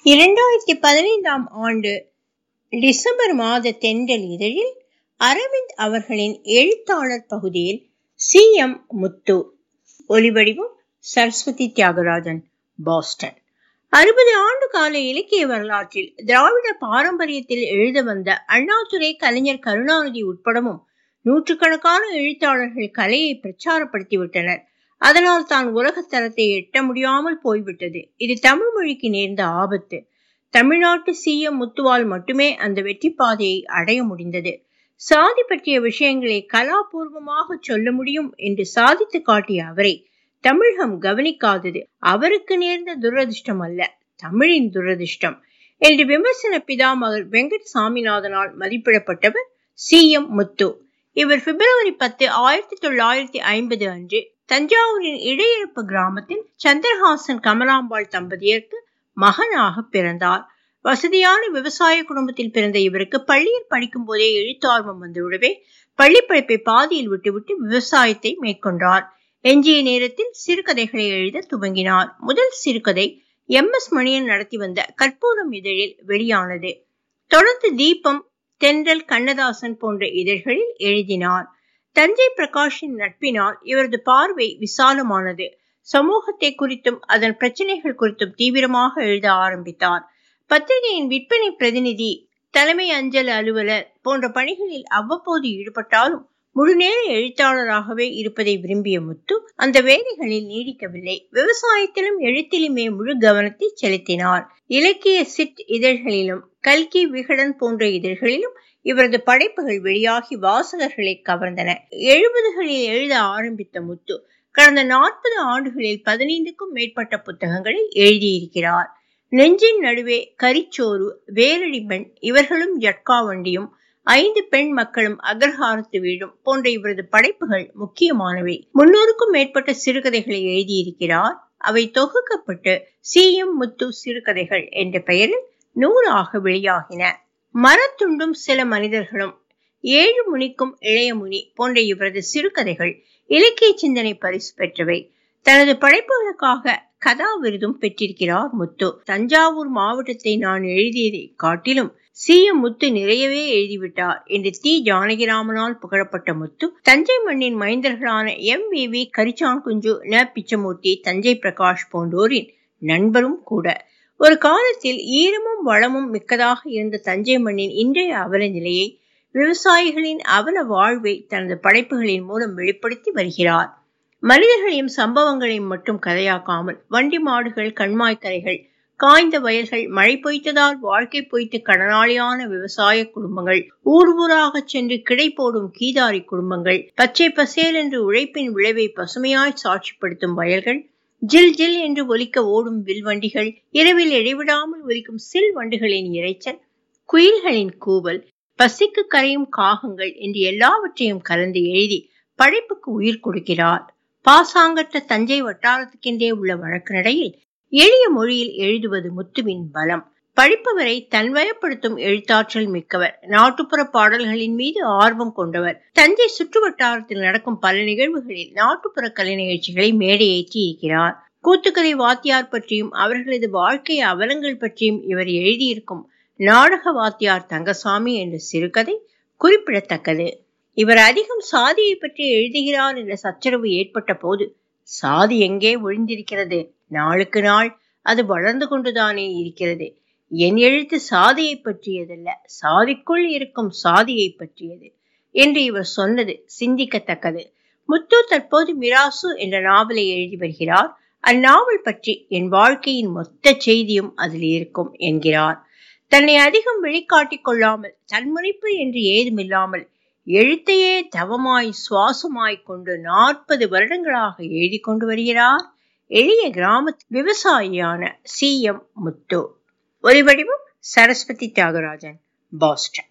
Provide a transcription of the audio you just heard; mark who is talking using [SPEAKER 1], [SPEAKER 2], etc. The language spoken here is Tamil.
[SPEAKER 1] இரண்டாயிரத்தி பதினைந்தாம் ஆண்டு டிசம்பர் மாத தென்றல் இதழில் அரவிந்த் அவர்களின் எழுத்தாளர் பகுதியில் சி எம் முத்து ஒலிவடிவம் சரஸ்வதி தியாகராஜன் பாஸ்டன் அறுபது ஆண்டு கால இலக்கிய வரலாற்றில் திராவிட பாரம்பரியத்தில் எழுத வந்த அண்ணாதுரை கலைஞர் கருணாநிதி உட்படவும் நூற்றுக்கணக்கான எழுத்தாளர்கள் கலையை பிரச்சாரப்படுத்திவிட்டனர் அதனால் தான் உலக தரத்தை எட்ட முடியாமல் போய்விட்டது இது தமிழ் மொழிக்கு நேர்ந்த ஆபத்து தமிழ்நாட்டு சி எம் முத்துவால் மட்டுமே அந்த வெற்றி பாதையை அடைய முடிந்தது சாதி பற்றிய விஷயங்களை கலாபூர்வமாக சொல்ல முடியும் என்று சாதித்து காட்டிய அவரை தமிழகம் கவனிக்காதது அவருக்கு நேர்ந்த துரதிர்ஷ்டம் அல்ல தமிழின் துரதிர்ஷ்டம் என்று விமர்சன பிதாமகர் வெங்கட் சாமிநாதனால் மதிப்பிடப்பட்டவர் சி எம் முத்து இவர் பிப்ரவரி பத்து ஆயிரத்தி தொள்ளாயிரத்தி ஐம்பது அன்று தஞ்சாவூரின் இடையிறப்பு கிராமத்தில் சந்திரஹாசன் கமலாம்பாள் தம்பதியருக்கு மகனாக பிறந்தார் வசதியான விவசாய குடும்பத்தில் பிறந்த இவருக்கு பள்ளியில் படிக்கும் போதே எழுத்தார்வம் வந்துவிடவே பள்ளி படிப்பை பாதியில் விட்டுவிட்டு விவசாயத்தை மேற்கொண்டார் எஞ்சிய நேரத்தில் சிறுகதைகளை எழுத துவங்கினார் முதல் சிறுகதை எம் எஸ் மணியன் நடத்தி வந்த கற்பூரம் இதழில் வெளியானது தொடர்ந்து தீபம் தென்றல் கண்ணதாசன் போன்ற இதழ்களில் எழுதினார் தஞ்சை பிரகாஷின் நட்பினால் இவரது பார்வை விசாலமானது சமூகத்தை குறித்தும் அதன் பிரச்சனைகள் குறித்தும் தீவிரமாக எழுத ஆரம்பித்தார் பத்திரிகையின் விற்பனை பிரதிநிதி தலைமை அஞ்சல் அலுவலர் போன்ற பணிகளில் அவ்வப்போது ஈடுபட்டாலும் முழுநேர எழுத்தாளராகவே இருப்பதை விரும்பிய முத்து அந்த வேலைகளில் நீடிக்கவில்லை விவசாயத்திலும் எழுத்திலுமே முழு கவனத்தை செலுத்தினார் இலக்கிய சிட் இதழ்களிலும் கல்கி விகடன் போன்ற இதழ்களிலும் இவரது படைப்புகள் வெளியாகி வாசகர்களை கவர்ந்தன எழுபதுகளில் எழுத ஆரம்பித்த முத்து கடந்த நாற்பது ஆண்டுகளில் பதினைந்துக்கும் மேற்பட்ட புத்தகங்களை எழுதியிருக்கிறார் நெஞ்சின் நடுவே கரிச்சோறு வேரடி பெண் இவர்களும் ஜட்கா வண்டியும் ஐந்து பெண் மக்களும் அகர்ஹாரத்து வீடும் போன்ற இவரது படைப்புகள் முக்கியமானவை முன்னூறுக்கும் மேற்பட்ட சிறுகதைகளை எழுதியிருக்கிறார் அவை தொகுக்கப்பட்டு சி எம் முத்து சிறுகதைகள் என்ற பெயரில் நூலாக வெளியாகின மரத்துண்டும் சில மனிதர்களும் ஏழு முனிக்கும் இளைய முனி போன்ற இவரது சிறுகதைகள் இலக்கிய சிந்தனை பரிசு பெற்றவை தனது படைப்புகளுக்காக கதா விருதும் பெற்றிருக்கிறார் முத்து தஞ்சாவூர் மாவட்டத்தை நான் எழுதியதை காட்டிலும் சி எம் முத்து நிறையவே எழுதிவிட்டார் என்று தி ஜானகிராமனால் புகழப்பட்ட முத்து தஞ்சை மண்ணின் மைந்தர்களான M V V Karichan Kunju Na Pichamurthy Thanjai Prakash போன்றோரின் நண்பரும் கூட ஒரு காலத்தில் ஈரமும் வளமும் மிக்கதாக இருந்த தஞ்சை மண்ணின் இன்றைய அவல நிலையை விவசாயிகளின் அவல வாழ்வை தனது படைப்புகளின் மூலம் வெளிப்படுத்தி வருகிறார் மனிதர்களையும் சம்பவங்களையும் மட்டும் கதையாக்காமல் வண்டி மாடுகள் கண்மாய்க்கரைகள் காய்ந்த வயல்கள் மழை பொய்த்ததால் வாழ்க்கை பொய்த்து கடனாளியான விவசாய குடும்பங்கள் ஊர் ஊராக சென்று கிடை போடும் கீதாரி குடும்பங்கள் பச்சை பசேல் என்று உழைப்பின் விளைவை பசுமையாய் சாட்சிப்படுத்தும் வயல்கள் ஜில் ஜில் என்று ஒலிக்க ஓடும் வில்வண்டிகள் இரவில் இடைவிடாமல் ஒலிக்கும் சில் வண்டுகளின் இறைச்சல் குயில்களின் கூவல் பசிக்கு கரையும் காகங்கள் என்று எல்லாவற்றையும் கலந்து எழுதி படைப்புக்கு உயிர் கொடுக்கிறார் பாசாங்கற்ற தஞ்சை வட்டாரத்துக்கென்றே உள்ள வழக்கு நடையில் எளிய மொழியில் எழுதுவது முத்துவின் பலம் படிப்பவரை தன்வயப்படுத்தும் எழுத்தாற்றல் மிக்கவர் நாட்டுப்புற பாடல்களின் மீது ஆர்வம் கொண்டவர் தஞ்சை சுற்று வட்டாரத்தில் நடக்கும் பல நிகழ்வுகளில் நாட்டுப்புற கலை நிகழ்ச்சிகளை மேடையேற்றி இருக்கிறார் கூத்துக்கதை வாத்தியார் பற்றியும் அவர்களது வாழ்க்கை அவலங்கள் பற்றியும் இவர் எழுதியிருக்கும் நாடக வாத்தியார் தங்கசாமி என்ற சிறுகதை குறிப்பிடத்தக்கது இவர் அதிகம் சாதியை பற்றி எழுதுகிறார் என்ற சச்சரவு ஏற்பட்ட போது சாதி எங்கே ஒழிந்திருக்கிறது நாளுக்கு நாள் அது வளர்ந்து கொண்டுதானே இருக்கிறது என் எழுத்து சாதியை பற்றியதல்ல சாதிக்குள் இருக்கும் சாதியை பற்றியது என்று இவர் சொன்னது சிந்திக்கத்தக்கது முத்து தற்போது மிராசு என்ற நாவலை எழுதி வருகிறார் அந்நாவல் பற்றி என் வாழ்க்கையின் மொத்த செய்தியும் அதில் இருக்கும் என்கிறார் தன்னை அதிகம் வெளிக்காட்டிக் கொள்ளாமல் தன்முனைப்பு என்று ஏதுமில்லாமல் எழுத்தையே தவமாய் சுவாசமாய் கொண்டு நாற்பது வருடங்களாக எழுதி கொண்டு வருகிறார் எளிய கிராம விவசாயியான சி எம் முத்து ஒலிவடிவம் சரஸ்வதி தியாகராஜன் பாஸ்டன்